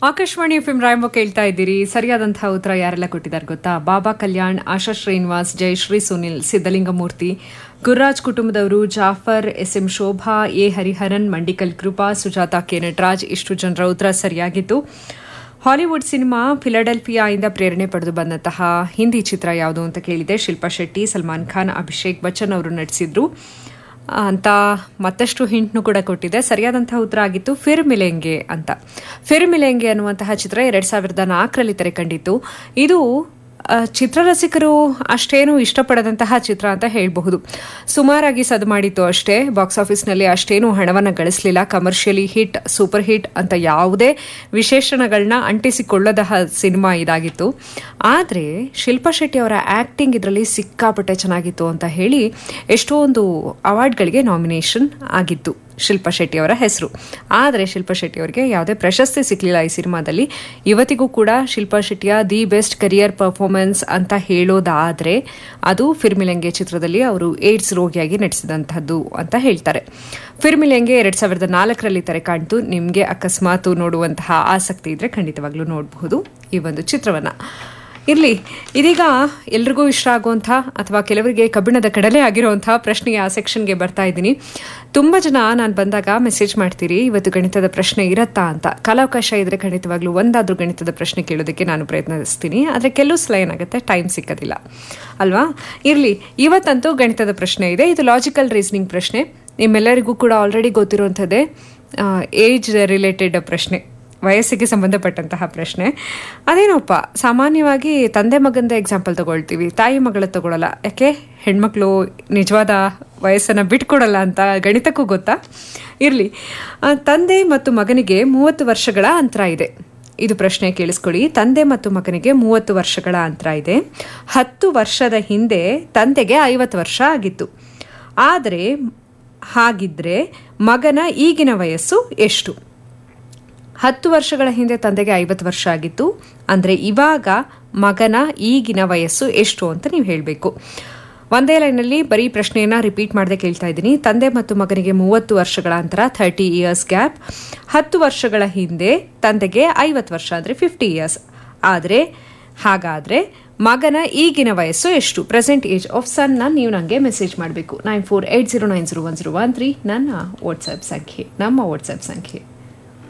Akashvani F M ರಾಯಂಬ ಕೇಳ್ತಾ ಇದ್ದೀರಿ ಸರಿಯಾದಂತಹ ಉತ್ತರ ಯಾರೆಲ್ಲ ಕೊಟ್ಟಿದ್ದಾರೆ ಗೊತ್ತಾ ಬಾಬಾ ಕಲ್ಯಾಣ್ ಆಶಾ ಶ್ರೀನಿವಾಸ್ ಜಯಶ್ರೀ ಸುನಿಲ್ ಸಿದ್ದಲಿಂಗಮೂರ್ತಿ ಗುರ್ರಾಜ್ ಕುಟುಂಬದವರು Jafar S M Shobha A Hariharan Mandikal Krupa Sujatha K Nataraj ಇಷ್ಟು ಜನರ ಉತ್ತರ ಸರಿಯಾಗಿತ್ತು ಹಾಲಿವುಡ್ ಸಿನಿಮಾ ಫಿಲಡೆಲ್ಫಿಯಾಯಿಂದ ಪ್ರೇರಣೆ ಪಡೆದು ಬಂದಂತಹ ಹಿಂದಿ ಚಿತ್ರ ಯಾವುದು ಅಂತ ಕೇಳಿದೆ ಶಿಲ್ಪಾ ಶೆಟ್ಟಿ ಸಲ್ಮಾನ್ ಖಾನ್ ಅಭಿಷೇಕ್ ಬಚ್ಚನ್ ಅವರು ನಟಿಸಿದ್ರು ಅಂತ ಮತ್ತಷ್ಟು ಹಿಂಟ್ನು ಕೂಡ ಕೊಟ್ಟಿದೆ ಸರಿಯಾದಂತಹ ಉತ್ತರ ಆಗಿತ್ತು ಫಿರ್ ಮಿಲೆಂಗೆ ಅಂತ ಫಿರ್ ಮಿಲೆಂಗೆ ಅನ್ನುವಂತಹ ಚಿತ್ರ ಎರಡ್ ಸಾವಿರದ ನಾಲ್ಕರಲ್ಲಿ ತೆರೆ ಕಂಡಿತ್ತು ಇದು ಆ, ಚಿತ್ರರಸಿಕರು ಅಷ್ಟೇನು ಇಷ್ಟಪಡದಂತಹ ಚಿತ್ರ ಅಂತ ಹೇಳಬಹುದು ಸುಮಾರಾಗಿ ಸದ್ ಮಾಡಿತ್ತು ಅಷ್ಟೇ ಬಾಕ್ಸ್ ಆಫೀಸ್ನಲ್ಲಿ ಅಷ್ಟೇನು ಹಣವನ್ನು ಗಳಿಸಲಿಲ್ಲ ಕಮರ್ಷಿಯಲಿ ಹಿಟ್ ಸೂಪರ್ ಹಿಟ್ ಅಂತ ಯಾವುದೇ ವಿಶೇಷಣಗಳನ್ನ ಅಂಟಿಸಿಕೊಳ್ಳದ ಸಿನಿಮಾ ಇದಾಗಿತ್ತು ಆದರೆ ಶಿಲ್ಪಾ ಶೆಟ್ಟಿ ಅವರ ಆಕ್ಟಿಂಗ್ ಇದರಲ್ಲಿ ಸಿಕ್ಕಾಪಟ್ಟೆ ಚೆನ್ನಾಗಿತ್ತು ಅಂತ ಹೇಳಿ ಎಷ್ಟೊಂದು ಅವಾರ್ಡ್ಗಳಿಗೆ ನಾಮಿನೇಷನ್ ಆಗಿತ್ತು ಶಿಲ್ಪಾ ಶೆಟ್ಟಿ ಅವರ ಹೆಸರು ಆದರೆ ಶಿಲ್ಪಾ ಶೆಟ್ಟಿ ಅವರಿಗೆ ಯಾವುದೇ ಪ್ರಶಸ್ತಿ ಸಿಕ್ಕಲಿಲ್ಲ ಈ ಸಿನಿಮಾದಲ್ಲಿ ಇವತ್ತಿಗೂ ಕೂಡ ಶಿಲ್ಪಾ ಶೆಟ್ಟಿಯ ದಿ ಬೆಸ್ಟ್ ಕರಿಯರ್ ಪರ್ಫಾರ್ಮೆನ್ಸ್ ಅಂತ ಹೇಳೋದಾದ್ರೆ ಅದು ಫಿರ್ಮಿಲೆಂಗೆ ಚಿತ್ರದಲ್ಲಿ ಅವರು ಏಡ್ಸ್ ರೋಗಿಯಾಗಿ ನಟಿಸಿದಂತಹದ್ದು ಅಂತ ಹೇಳ್ತಾರೆ ಫಿರ್ಮಿಲೆಂಗೆ ಎರಡ್ ಸಾವಿರದ ನಾಲ್ಕರಲ್ಲಿ ತೆರೆ ಕಾಣ್ತು ನಿಮಗೆ ಅಕಸ್ಮಾತ್ ನೋಡುವಂತಹ ಆಸಕ್ತಿ ಇದ್ರೆ ಖಂಡಿತವಾಗ್ಲೂ ನೋಡಬಹುದು ಈ ಒಂದು ಚಿತ್ರವನ್ನ ಇರಲಿ ಇದೀಗ ಎಲ್ರಿಗೂ ಇಷ್ಟ ಆಗುವಂಥ ಅಥವಾ ಕೆಲವರಿಗೆ ಕಬ್ಬಿಣದ ಕಡಲೆ ಆಗಿರುವಂತಹ ಪ್ರಶ್ನೆಗೆ ಆ ಸೆಕ್ಷನ್ಗೆ ಬರ್ತಾ ಇದ್ದೀನಿ ತುಂಬ ಜನ ನಾನು ಬಂದಾಗ ಮೆಸೇಜ್ ಮಾಡ್ತೀರಿ ಇವತ್ತು ಗಣಿತದ ಪ್ರಶ್ನೆ ಇರತ್ತಾ ಅಂತ ಕಾಲಾವಕಾಶ ಇದ್ರೆ ಖಂಡಿತವಾಗ್ಲೂ ಒಂದಾದ್ರೂ ಗಣಿತದ ಪ್ರಶ್ನೆ ಕೇಳೋದಕ್ಕೆ ನಾನು ಪ್ರಯತ್ನಿಸ್ತೀನಿ ಆದರೆ ಕೆಲವು ಸಲ ಏನಾಗುತ್ತೆ ಟೈಮ್ ಸಿಕ್ಕೋದಿಲ್ಲ ಅಲ್ವಾ ಇರಲಿ ಇವತ್ತಂತೂ ಗಣಿತದ ಪ್ರಶ್ನೆ ಇದೆ ಇದು ಲಾಜಿಕಲ್ ರೀಸನಿಂಗ್ ಪ್ರಶ್ನೆ ನಿಮ್ಮೆಲ್ಲರಿಗೂ ಕೂಡ ಆಲ್ರೆಡಿ ಗೊತ್ತಿರುವಂಥದ್ದೇ ಏಜ್ ರಿಲೇಟೆಡ್ ಪ್ರಶ್ನೆ ವಯಸ್ಸಿಗೆ ಸಂಬಂಧಪಟ್ಟಂತಹ ಪ್ರಶ್ನೆ ಅದೇನಪ್ಪ ಸಾಮಾನ್ಯವಾಗಿ ತಂದೆ ಮಗಂದ ಎಕ್ಸಾಂಪಲ್ ತಗೊಳ್ತೀವಿ ತಾಯಿ ಮಗಳ ತಗೊಳ್ಳಲ್ಲ ಯಾಕೆ ಹೆಣ್ಮಕ್ಳು ನಿಜವಾದ ವಯಸ್ಸನ್ನು ಬಿಟ್ಕೊಡಲ್ಲ ಅಂತ ಗಣಿತಕ್ಕೂ ಗೊತ್ತಾ ಇರಲಿ ತಂದೆ ಮತ್ತು ಮಗನಿಗೆ ಮೂವತ್ತು ವರ್ಷಗಳ ಅಂತರ ಇದೆ ಇದು ಪ್ರಶ್ನೆ ಕೇಳಿಸ್ಕೊಳ್ಳಿ ತಂದೆ ಮತ್ತು ಮಗನಿಗೆ ಮೂವತ್ತು ವರ್ಷಗಳ ಅಂತರ ಇದೆ ಹತ್ತು ವರ್ಷದ ಹಿಂದೆ ತಂದೆಗೆ ಐವತ್ತು ವರ್ಷ ಆಗಿತ್ತು ಆದರೆ ಹಾಗಿದ್ರೆ ಮಗನ ಈಗಿನ ವಯಸ್ಸು ಎಷ್ಟು ಹತ್ತು ವರ್ಷಗಳ ಹಿಂದೆ ತಂದೆಗೆ ಐವತ್ತು ವರ್ಷ ಆಗಿತ್ತು ಅಂದರೆ ಇವಾಗ ಮಗನ ಈಗಿನ ವಯಸ್ಸು ಎಷ್ಟು ಅಂತ ನೀವು ಹೇಳಬೇಕು ಒಂದೇ ಲೈನಲ್ಲಿ ಬರೀ ಪ್ರಶ್ನೆಯನ್ನ ರಿಪೀಟ್ ಮಾಡದೆ ಕೇಳ್ತಾ ಇದ್ದೀನಿ ತಂದೆ ಮತ್ತು ಮಗನಿಗೆ ಮೂವತ್ತು ವರ್ಷಗಳ ಅಂತರ ಥರ್ಟಿ ಇಯರ್ಸ್ ಗ್ಯಾಪ್ ಹತ್ತು ವರ್ಷಗಳ ಹಿಂದೆ ತಂದೆಗೆ ಐವತ್ತು ವರ್ಷ ಅಂದರೆ ಫಿಫ್ಟಿ ಇಯರ್ಸ್ ಆದರೆ ಹಾಗಾದರೆ ಮಗನ ಈಗಿನ ವಯಸ್ಸು ಎಷ್ಟು ಪ್ರೆಸೆಂಟ್ ಏಜ್ ಆಫ್ ಸನ್ನ ನೀವು ನನಗೆ ಮೆಸೇಜ್ ಮಾಡಬೇಕು nine four eight zero nine zero one zero one three ನನ್ನ ವಾಟ್ಸಪ್ ಸಂಖ್ಯೆ ನಮ್ಮ ವಾಟ್ಸಪ್ ಸಂಖ್ಯೆ